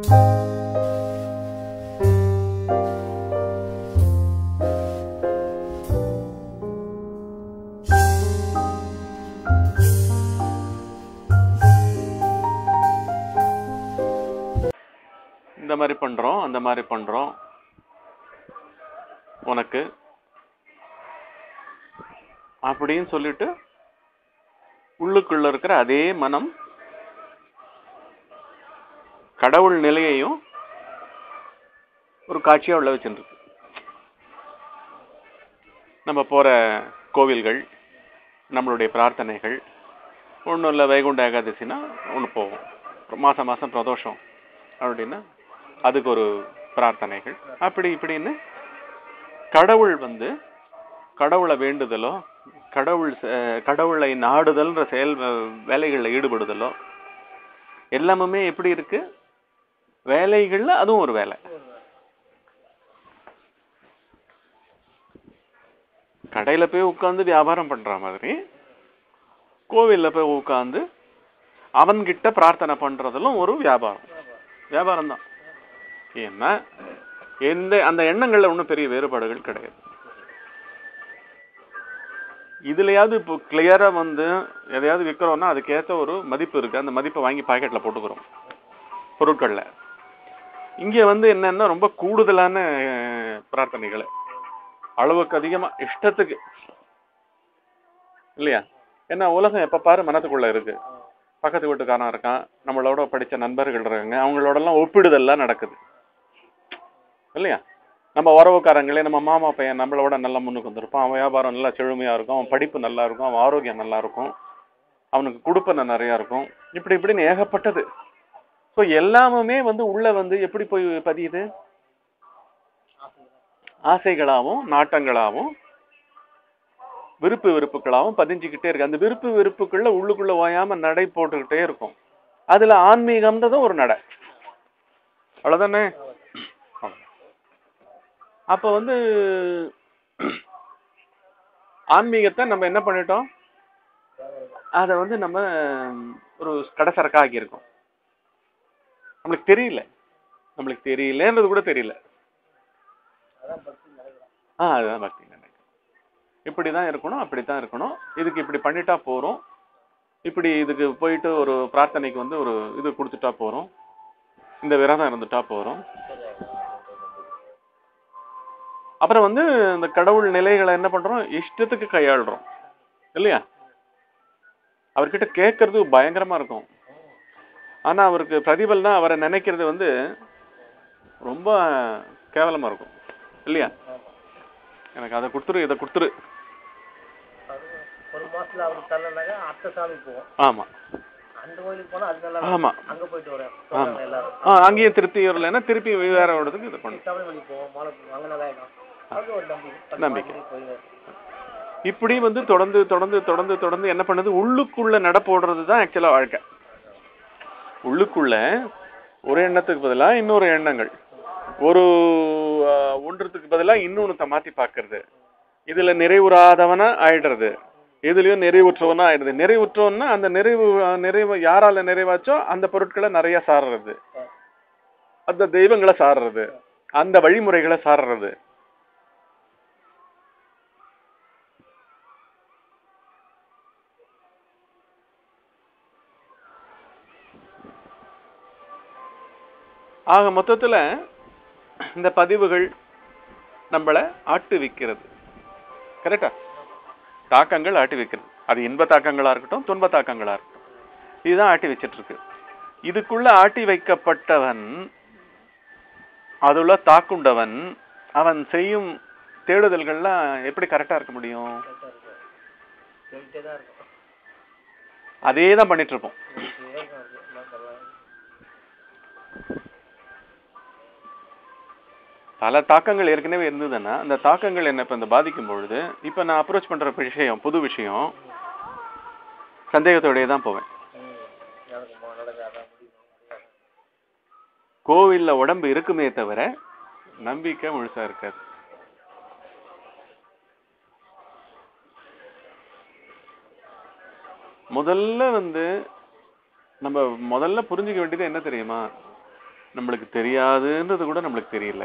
இந்த மாதிரி பண்றோம் அந்த மாதிரி பண்றோம் உனக்கு அப்படின்னு சொல்லிட்டு உள்ளுக்குள்ள இருக்கிற அதே மனம் கடவுள் நிலையையும் ஒரு காட்சியா உள்ள வச்சுருக்கு நம்ம போற கோவில்கள் நம்மளுடைய பிரார்த்தனைகள் ஒன்றும் இல்லை வைகுண்ட ஏகாதசினா ஒன்று போவோம் மாசம் மாசம் பிரதோஷம் அப்படின்னா அதுக்கு ஒரு பிரார்த்தனைகள் அப்படி இப்படின்னு கடவுள் வந்து கடவுளை வேண்டுதலோ கடவுள் செ- கடவுளை நாடுதல்ன்ற செயல் வே- வேலைகள்ல ஈடுபடுதலோ எல்லாமுமே எப்படி இருக்கு வேலைகள்ல அதுவும் ஒரு வேலை கடையில போய் உட்கார்ந்து வியாபாரம் பண்ற மாதிரி கோவில்ல போய் உட்கார்ந்து அவன்கிட்ட பிரார்த்தனை பண்றதெல்லாம் ஒரு வியாபாரம் வியாபாரம் தான் ஏன்னா எந்த அந்த எண்ணங்கள்ல ஒன்றும் பெரிய வேறுபாடுகள் கிடையாது இதுலயாவது இப்போ கிளியரா வந்து எதையாவது விற்கிறோம்னா அதுக்கேற்ற ஒரு மதிப்பு இருக்கு அந்த மதிப்பை வாங்கி பாக்கெட்ல போட்டுக்கிறோம் பொருட்கள்ல இங்க வந்து என்னன்னா ரொம்ப கூடுதலான அஹ், பிரார்த்தனைகள் அளவுக்கு அதிகமா இஷ்டத்துக்கு இல்லையா ஏன்னா உலகம் எப்ப பாரு மனத்துக்குள்ள இருக்கு பக்கத்து வீட்டுக்காரன் இருக்கான் நம்மளோட படிச்ச நண்பர்கள் இருக்காங்க அவங்களோட எல்லாம் ஒப்பிடுதெல்லாம் நடக்குது இல்லையா நம்ம உறவுக்காரங்களே நம்ம மாமா பையன் நம்மளோட நல்லா முன்னுக்கு வந்திருப்பான் அவன் வியாபாரம் நல்லா செழுமையா இருக்கும் அவன் படிப்பு நல்லா இருக்கும் அவன் ஆரோக்கியம் நல்லா இருக்கும் அவனுக்கு குடுப்பனை நிறைய இருக்கும் இப்படி இப்படின்னு ஏகப்பட்டது ஸோ எல்லாமுமே வந்து உள்ள வந்து எப்படி போய் பதியுது ஆசைகளாகவும் நாட்டங்களாகவும் விருப்பு வெறுப்புகளாகவும் பதிஞ்சுக்கிட்டே இருக்கு அந்த விருப்பு வெறுப்புக்குள்ள உள்ளுக்குள்ள ஓயாம நடை போட்டுக்கிட்டே இருக்கும் அதுல ஆன்மீகம்ன்றதும் ஒரு நடை அவ்வளவுதானே அப்ப வந்து ஆன்மீகத்தை நம்ம என்ன பண்ணிட்டோம் அதை வந்து நம்ம ஒரு கடைசரக்கா ஆக்கியிருக்கோம் நம்மளுக்கு தெரியல நம்மளுக்கு தெரியலன்றது கூட தெரியல ஆ அதுதான் பக்தி நினைக்கிறேன் இப்படி தான் இருக்கணும் அப்படி தான் இருக்கணும் இதுக்கு இப்படி பண்ணிட்டா போறோம் இப்படி இதுக்கு போயிட்டு ஒரு பிரார்த்தனைக்கு வந்து ஒரு இது கொடுத்துட்டா போறோம் இந்த விரதம் இருந்துட்டா போறோம் அப்புறம் வந்து இந்த கடவுள் நிலைகளை என்ன பண்றோம் இஷ்டத்துக்கு கையாளுறோம் இல்லையா அவர்கிட்ட கேட்கறது பயங்கரமா இருக்கும் ஆனா அவருக்கு பிரதிபலனா அவரை நினைக்கிறது வந்து ரொம்ப கேவலமா இருக்கும் இல்லையா எனக்கு அதை கொடுத்துரு இதை கொடுத்துரு ஒரு மாசத்துல அவருக்கு தரலனாக்கா அடுத்த சாமி போவோம் ஆமா அந்த கோயிலுக்கு போனா அது நல்லா ஆமா அங்க போயிட்டு வரேன் ஆமா. சொல்றாங்க எல்லாரும் ஆ அங்கேயும் திருப்தி வரலைன்னா திருப்பி வேற இடத்துக்கு இது பண்ணும் சபரிமலை போவோம் மாலை போவோம் அங்க நல்லா இருக்கும் அது ஒரு நம்பிக்கை நம்பிக்கை. போய் இப்படி வந்து தொடர்ந்து தொடர்ந்து தொடர்ந்து தொடர்ந்து என்ன பண்ணுது உள்ளுக்குள்ள நடப்போடுறது தான் ஆக்சுவலா வாழ்க்கை உள்ளுக்குள்ள ஒரு எண்ணத்துக்கு பதிலா இன்னொரு எண்ணங்கள் ஒரு ஆ, ஒன்றத்துக்கு பதிலா இன்னொன்னுத்த மாத்தி பார்க்கிறது இதுல நிறைவுறாதவனா ஆயிடுறது இதுலயும் நிறைவுற்றவனா ஆயிடுது நிறைவுற்றவன்னா அந்த நிறைவு ஆ, நிறைவு யாரால நிறைவாச்சோ அந்த பொருட்களை நிறைய சாடுறது அந்த தெய்வங்களை சாடுறது அந்த வழிமுறைகளை சாடுறது ஆக மொத்தத்துல இந்த பதிவுகள் நம்மளை ஆட்டுவிக்கிறது கரெக்டா தாக்கங்கள் ஆட்டி வைக்கிறது அது இன்ப தாக்கங்களா இருக்கட்டும் துன்ப தாக்கங்களா இருக்கட்டும் இதுதான் ஆட்டி வச்சிட்டு இருக்கு இதுக்குள்ள ஆட்டி வைக்கப்பட்டவன் அதுல தாக்குண்டவன் அவன் செய்யும் தேடுதல்கள்லாம் எப்படி கரெக்டா இருக்க முடியும் சொல்லிட்டே தான் இருக்கும் அதே தான் பண்ணிட்டு இருப்போம் சொல்லிட்டே தான் இருக்கும் அது. என்ன பண்ணலாம்? பல தாக்கங்கள் ஏற்கனவே இருந்ததுன்னா அந்த தாக்கங்கள் என்ன இப்ப இந்த பாதிக்கும் பொழுது இப்ப நான் அப்ரோச் பண்ற விஷயம் புது விஷயம் சந்தேகத்தோடயே தான் போவேன் ம். நடக்குமா நடக்காதா முடியுமா முடியாதா கோவில்ல உடம்பு இருக்குமே தவிர நம்பிக்கை முழுசா இருக்காது முதல்ல வந்து நம்ம முதல்ல புரிஞ்சுக்க வேண்டியது என்ன தெரியுமா நம்மளுக்கு தெரியாதுன்றது கூட நம்மளுக்கு தெரியல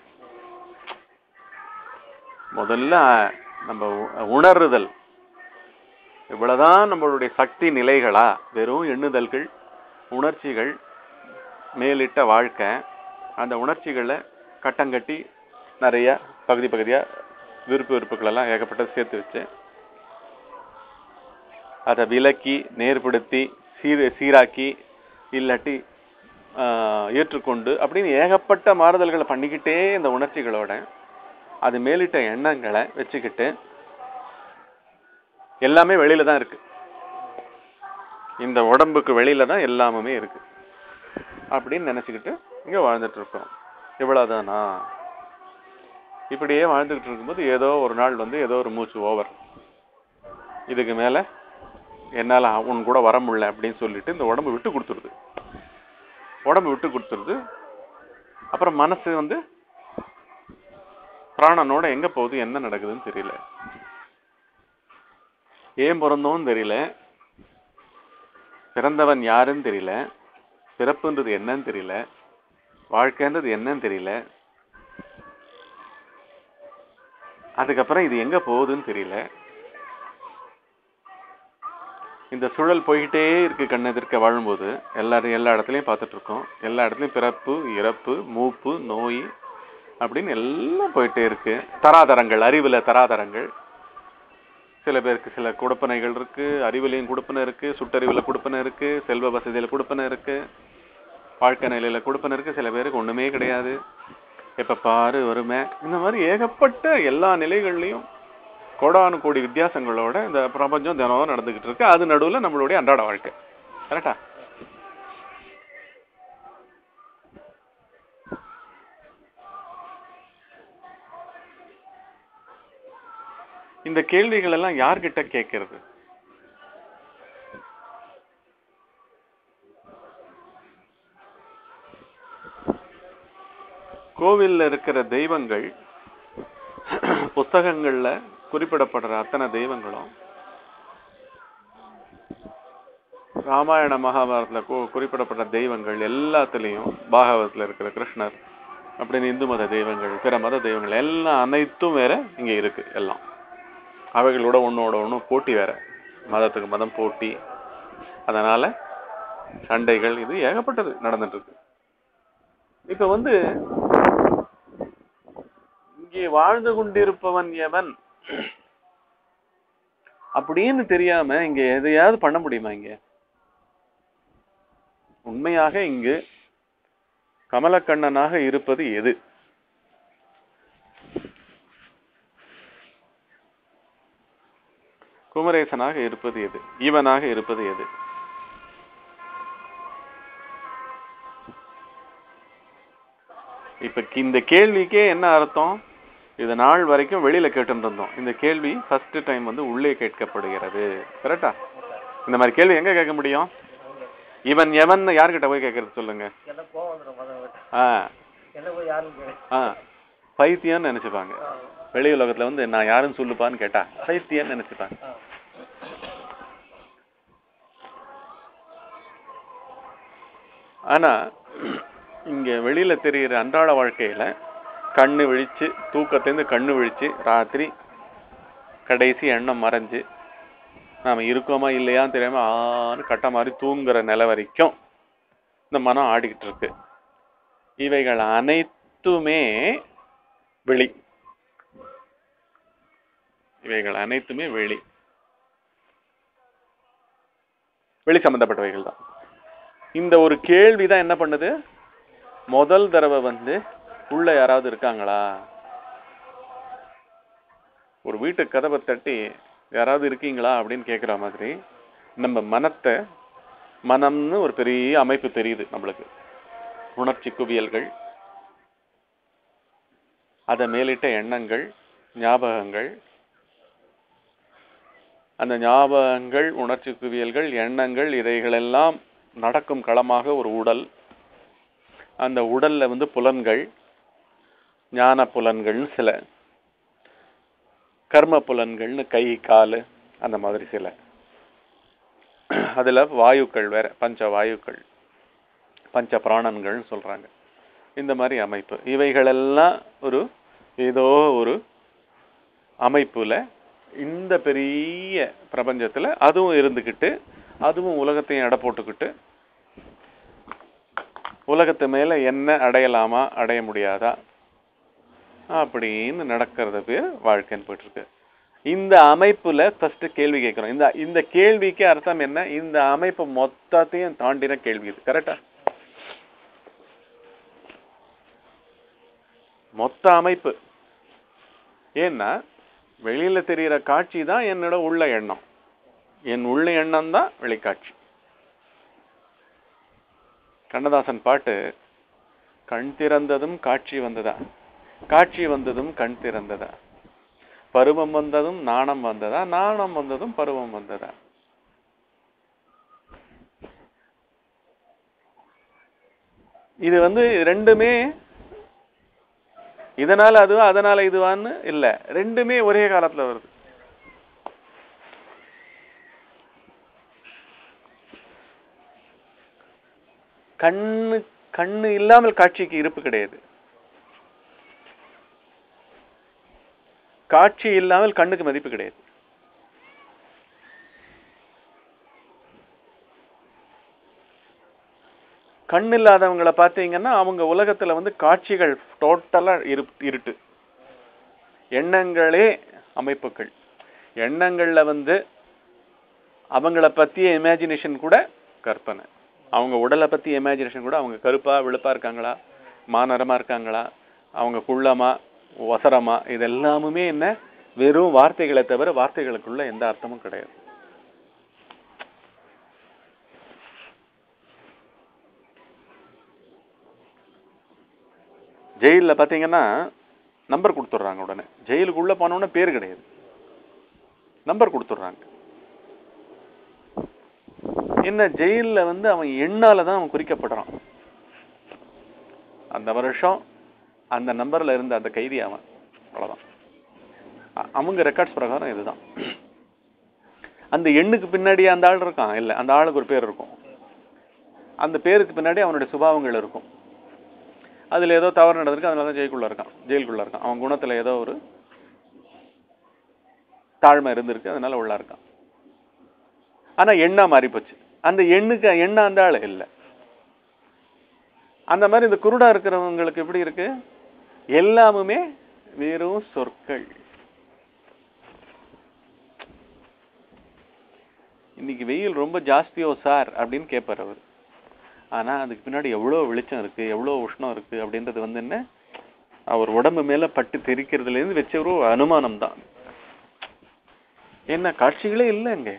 முதல்ல நம்ம உ- உணருதல் இவ்வளவுதான் நம்மளுடைய சக்தி நிலைகளா வெறும் எண்ணுதல்கள் உணர்ச்சிகள் மேலிட்ட வாழ்க்கை அந்த உணர்ச்சிகளை கட்டங்கட்டி நிறைய பகுதி பகுதியா விருப்பு வெறுப்புகள் எல்லாம் ஏகப்பட்டது சேர்த்து வச்சு அதை விலக்கி நேர்படுத்தி சீர் சீராக்கி இல்லாட்டி ஆஹ், ஏற்றுக்கொண்டு அப்படின்னு ஏகப்பட்ட மாறுதல்களை பண்ணிக்கிட்டே இந்த உணர்ச்சிகளோட அது மேலிட்ட எண்ணங்களை வச்சுக்கிட்டு எல்லாமே வெளியில தான் இருக்கு இந்த உடம்புக்கு வெளியில தான் எல்லாமே இருக்கு அப்படின்னு நினைச்சுக்கிட்டு இங்க வாழ்ந்துட்டு இருக்கோம் இவ்வளவுதானா இப்படியே வாழ்ந்துகிட்டு இருக்கும்போது ஏதோ ஒரு நாள் வந்து ஏதோ ஒரு மூச்சு ஓவர் இதுக்கு மேல என்னால உன் கூட வர முடியல அப்படின்னு சொல்லிட்டு இந்த உடம்பு விட்டு கொடுத்துருது உடம்பு விட்டு கொடுத்துருது அப்புறம் மனசு வந்து பிராணனோட எங்க போகுது என்ன நடக்குதுன்னு தெரியல ஏன் பிறந்தோம் தெரியல பிறந்தவன் யாருன்னு தெரியல பிறப்புன்றது என்னன்னு தெரியல வாழ்க்கைன்றது என்னன்னு தெரியல அதுக்கப்புறம் இது எங்க போகுதுன்னு தெரியல இந்த சுழல் போய்கிட்டே இருக்கு கண் எதிர்க்க வாழும்போது எல்லாரும் எல்லா இடத்துலயும் பார்த்துட்டு இருக்கோம் எல்லா இடத்துலயும் பிறப்பு இறப்பு மூப்பு நோய் அப்படின்னு எல்லாம் போயிட்டே இருக்கு தராதரங்கள் அறிவுல தராதரங்கள் சில பேருக்கு சில கொடுப்பனைகள் இருக்கு அறிவுலையும் கொடுப்பனை இருக்கு சுட்டறிவுல கொடுப்பனை இருக்கு செல்வ வசதியில கொடுப்பனை இருக்கு வாழ்க்கை நிலையில கொடுப்பனை இருக்கு சில பேருக்கு ஒண்ணுமே கிடையாது எப்ப பாரு வருமே இந்த மாதிரி ஏகப்பட்ட எல்லா நிலைகள்லயும் கோடானு கோடி வித்தியாசங்களோட இந்த பிரபஞ்சம் தினம் நடந்துகிட்டு இருக்கு அது நடுவுல நம்மளுடைய அன்றாட வாழ்க்கை கரெக்டா இந்த கேள்விகள் எல்லாம் யார்கிட்ட கேட்கறது கோவில்ல இருக்கிற தெய்வங்கள் புஸ்தகங்கள்ல குறிப்பிடப்படுற அத்தனை தெய்வங்களும் ராமாயண மகாபாரதத்துல கு- குறிப்பிடப்பட்ட தெய்வங்கள் எல்லாத்துலேயும் பாகவதத்துல இருக்கிற கிருஷ்ணர் அப்படின்னு இந்து மத தெய்வங்கள் பிற மத தெய்வங்கள் எல்லாம் அனைத்தும் வேற இங்க இருக்கு எல்லாம் அவைகளோட ஒண்ணோட ஒண்ணும் போட்டி வேற மதத்துக்கு மதம் போட்டி அதனால சண்டைகள் இது ஏகப்பட்டது நடந்துட்டு இருக்கு இப்ப வந்து இங்கே வாழ்ந்து கொண்டிருப்பவன் எவன் அப்படின்னு தெரியாம இங்க எதையாவது பண்ண முடியுமா இங்க உண்மையாக இங்கு கமலக்கண்ணனாக இருப்பது எது குமரேசனாக இருப்பது எது இவனாக இருப்பது எது இப்ப கி- இந்த கேள்விக்கே என்ன அர்த்தம் இது நாள் வரைக்கும் வெளியில கேட்டுட்டு இருந்தோம் இந்த கேள்வி ஃபர்ஸ்ட் டைம் வந்து உள்ளே கேட்கப்படுகிறது கரெக்டா இந்த மாதிரி கேள்வி எங்க கேட்க முடியும் இவன் எவன் யார்கிட்ட போய் கேட்கறது சொல்லுங்க என்ன கோவம் வந்துடும் மதம் விட்டு ஆ என்ன போய் யாரும் கேளு ஆ பைத்தியம்னு நினைச்சுப்பாங்க வெளி உலகத்துல வந்து நான் யாருன்னு சொல்லுப்பான்னு கேட்டா பைத்தியம்னு நினைச்சுப்பாங்க ஆனா இங்க வெளியில தெரியிற அன்றாட வாழ்க்கையில கண்ணு விழிச்சு தூக்கத்திலேருந்து கண்ணு விழிச்சு ராத்திரி கடைசி எண்ணம் மறைஞ்சு நாம இருக்கோமா இல்லையான்னு தெரியாம ஆன்னு கட்ட மாதிரி தூங்குற நிலை வரைக்கும் இந்த மனம் ஆடிக்கிட்டு இருக்கு இவைகள் அனைத்துமே வெளி இவைகள் அனைத்துமே வெளி வெளி சம்பந்தப்பட்டவைகள் தான் இந்த ஒரு கேள்வி தான் என்ன பண்ணுது முதல் தடவை வந்து உள்ள யாராவது இருக்காங்களா ஒரு வீட்டு கதவை தட்டி யாராவது இருக்கீங்களா அப்படின்னு கேட்குற மாதிரி நம்ம மனத்தை மனம்னு ஒரு பெரிய அமைப்பு தெரியுது நம்மளுக்கு உணர்ச்சி குவியல்கள் அதை மேலிட்ட எண்ணங்கள் ஞாபகங்கள் அந்த ஞாபகங்கள் உணர்ச்சி குவியல்கள் எண்ணங்கள் இதைகளெல்லாம் நடக்கும் களமாக ஒரு உடல் அந்த உடல்ல வந்து புலன்கள் ஞான புலன்கள்னு சில கர்ம புலன்கள்னு கை கால் அந்த மாதிரி சில அதுல வாயுக்கள் வேற பஞ்ச வாயுக்கள் பஞ்ச பிராணன்கள்னு சொல்றாங்க இந்த மாதிரி அமைப்பு இவைகளெல்லாம் ஒரு ஏதோ ஒரு அமைப்புல இந்த பெரிய பிரபஞ்சத்துல அதுவும் இருந்துக்கிட்டு அதுவும் உலகத்தையும் எடை போட்டுக்கிட்டு உலகத்து மேல என்ன அடையலாமா அடைய முடியாதா அப்படின்னு நடக்கிறது பேர் வாழ்க்கைன்னு போயிட்டு இருக்கு இந்த அமைப்புல ஃபர்ஸ்ட் கேள்வி கேட்கிறோம் இந்த இந்த கேள்விக்கு அர்த்தம் என்ன இந்த அமைப்பு மொத்தத்தையும் தாண்டின கேள்வி இது கரெக்டா மொத்த அமைப்பு ஏன்னா வெளியில தெரியிற காட்சி தான் என்னோட உள்ள எண்ணம் என் உள்ள எண்ணம் தான் வெளிக்காட்சி கண்ணதாசன் பாட்டு கண் திறந்ததும் காட்சி வந்ததா காட்சி வந்ததும் கண் திறந்ததா பருவம் வந்ததும் நாணம் வந்ததா நாணம் வந்ததும் பருவம் வந்ததா இது வந்து ரெண்டுமே இதனால அதுவா அதனால இதுவான்னு இல்ல ரெண்டுமே ஒரே காலத்துல வருது கண்ணு கண்ணு இல்லாமல் காட்சிக்கு இருப்பு கிடையாது காட்சி இல்லாமல் கண்ணுக்கு மதிப்பு கிடையாது கண் இல்லாதவங்களை பார்த்தீங்கன்னா அவங்க உலகத்துல வந்து காட்சிகள் டோட்டலா இரு இருட்டு எண்ணங்களே அமைப்புகள் எண்ணங்கள்ல வந்து அவங்கள பத்திய இமேஜினேஷன் கூட கற்பனை அவங்க உடலை பத்தி இமேஜினேஷன் கூட அவங்க கருப்பா வெளுப்பா இருக்காங்களா மாநரமா இருக்காங்களா அவங்க குள்ளமா ஒசரமா இது எல்லாமுமே என்ன வெறும் வார்த்தைகளை தவிர வார்த்தைகளுக்குள்ள எந்த அர்த்தமும் கிடையாது ஜெயில்ல பாத்தீங்கன்னா நம்பர் கொடுத்துட்றாங்க உடனே ஜெயிலுக்குள்ள போனோடனே பேர் கிடையாது நம்பர் கொடுத்துட்றாங்க என்ன ஜெயில்ல வந்து அவன் எண்ணால தான் அவன் குறிக்கப்படுறான் அந்த வருஷம் அந்த நம்பர்ல இருந்த அந்த கைதி அவன் அவ்வளவுதான் அ- அவங்க ரெக்கார்ட்ஸ் பிரகாரம் இதுதான் அந்த எண்ணுக்கு பின்னாடி அந்த ஆள் இருக்கான் இல்ல அந்த ஆளுக்கு ஒரு பேர் இருக்கும் அந்த பேருக்கு பின்னாடி அவனுடைய சுபாவங்கள் இருக்கும் அதுல ஏதோ தவறு நடந்திருக்கு அதனால தான் ஜெயிலுக்குள்ள இருக்கான் ஜெயிலுக்குள்ள இருக்கான் அவன் குணத்துல ஏதோ ஒரு தாழ்மை இருந்திருக்கு அதனால உள்ள இருக்கான் ஆனா எண்ணா மாறி போச்சு அந்த எண்ணுக்கு எண்ணம் அந்த ஆள் இல்ல அந்த மாதிரி இந்த குருடா இருக்கிறவங்களுக்கு எப்படி இருக்கு எல்லாமுமே வெறும் சொற்கள் இன்னைக்கு வெயில் ரொம்ப ஜாஸ்தியோ சார் அப்படின்னு கேட்பார் அவர் ஆனா அதுக்கு பின்னாடி எவ்வளவு வெளிச்சம் இருக்கு எவ்வளவு உஷ்ணம் இருக்கு அப்படின்றது வந்து என்ன அவர் உடம்பு மேல பட்டு தெரிக்கிறதுல இருந்து வச்ச ஒரு அனுமானம் தான் என்ன காட்சிகளே இல்லை இங்க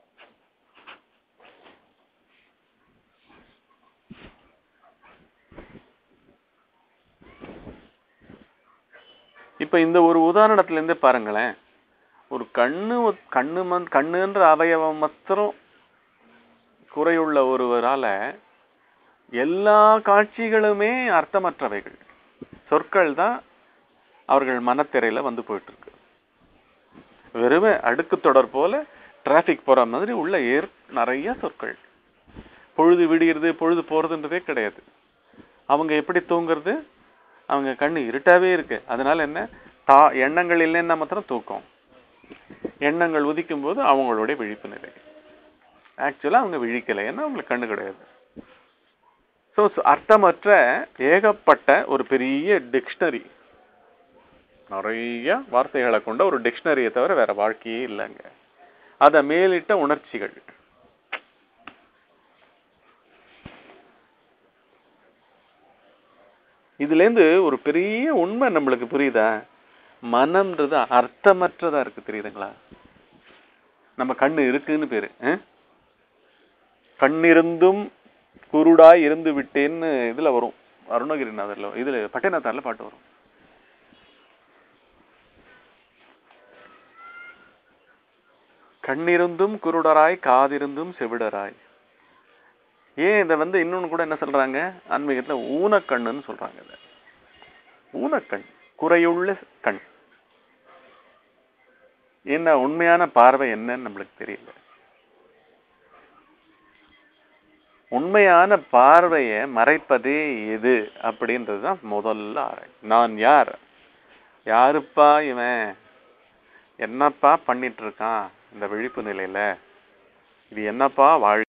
இப்ப இந்த ஒரு உதாரணத்துல இருந்து பாருங்களேன் ஒரு கண்ணு ஒத்- கண்ணு மந் கண்ணுன்ற அவயவம் மாத்திரம் குறையுள்ள ஒருவரால எல்லா காட்சிகளுமே அர்த்தமற்றவைகள் சொற்கள் தான் அவர்கள் மனத்திரையில வந்து போயிட்டு இருக்கு வெறுமே அடுக்கு தொடர் போல டிராஃபிக் போற மாதிரி உள்ள ஏர் நிறைய சொற்கள் பொழுது விடியறது பொழுது போறதுன்றதே கிடையாது அவங்க எப்படி தூங்குறது அவங்க கண்ணு இருட்டாவே இருக்கு அதனால என்ன தா எண்ணங்கள் இல்லைன்னா மாத்திரம் தூக்கம் எண்ணங்கள் உதிக்கும் போது அவங்களுடைய விழிப்பு நிலை ஆக்சுவலா அவங்க விழிக்கலை ஏன்னா அவங்களுக்கு கண்ணு கிடையாது ஸோ அர்த்தமற்ற ஏகப்பட்ட ஒரு பெரிய டிக்ஷனரி நிறைய வார்த்தைகளை கொண்ட ஒரு டிக்ஷனரியை தவிர வேற வாழ்க்கையே இல்லைங்க அத மேலிட்ட உணர்ச்சிகள் இதுல இருந்து ஒரு பெரிய உண்மை நம்மளுக்கு புரியுதா மனம்ன்றது அர்த்தமற்றதா இருக்கு தெரியுதுங்களா நம்ம கண்ணு இருக்குன்னு பேரு அஹ்? கண்ணிருந்தும் குருடாய் இருந்து விட்டேன்னு இதுல வரும் அருணகிரிநாதர்ல இதுல பட்டினத்தார்ல பாட்டு வரும் கண்ணிருந்தும் குருடராய் காதிருந்தும் செவிடராய் ஏன் இதை வந்து இன்னொன்னு கூட என்ன சொல்றாங்க ஆன்மீகத்துல ஊனக்கண்ணுன்னு சொல்றாங்க இதை ஊனக்கண் குறையுள்ள கண் என்ன உண்மையான பார்வை என்னன்னு நம்மளுக்கு தெரியல உண்மையான பார்வையை மறைப்பதே எது அப்படின்றது தான் முதல்ல ஆராய் நான் யார் யாருப்பா இவன் என்னப்பா பண்ணிட்டு இருக்கான் இந்த விழிப்பு நிலையில இது என்னப்பா வாழ்க்கை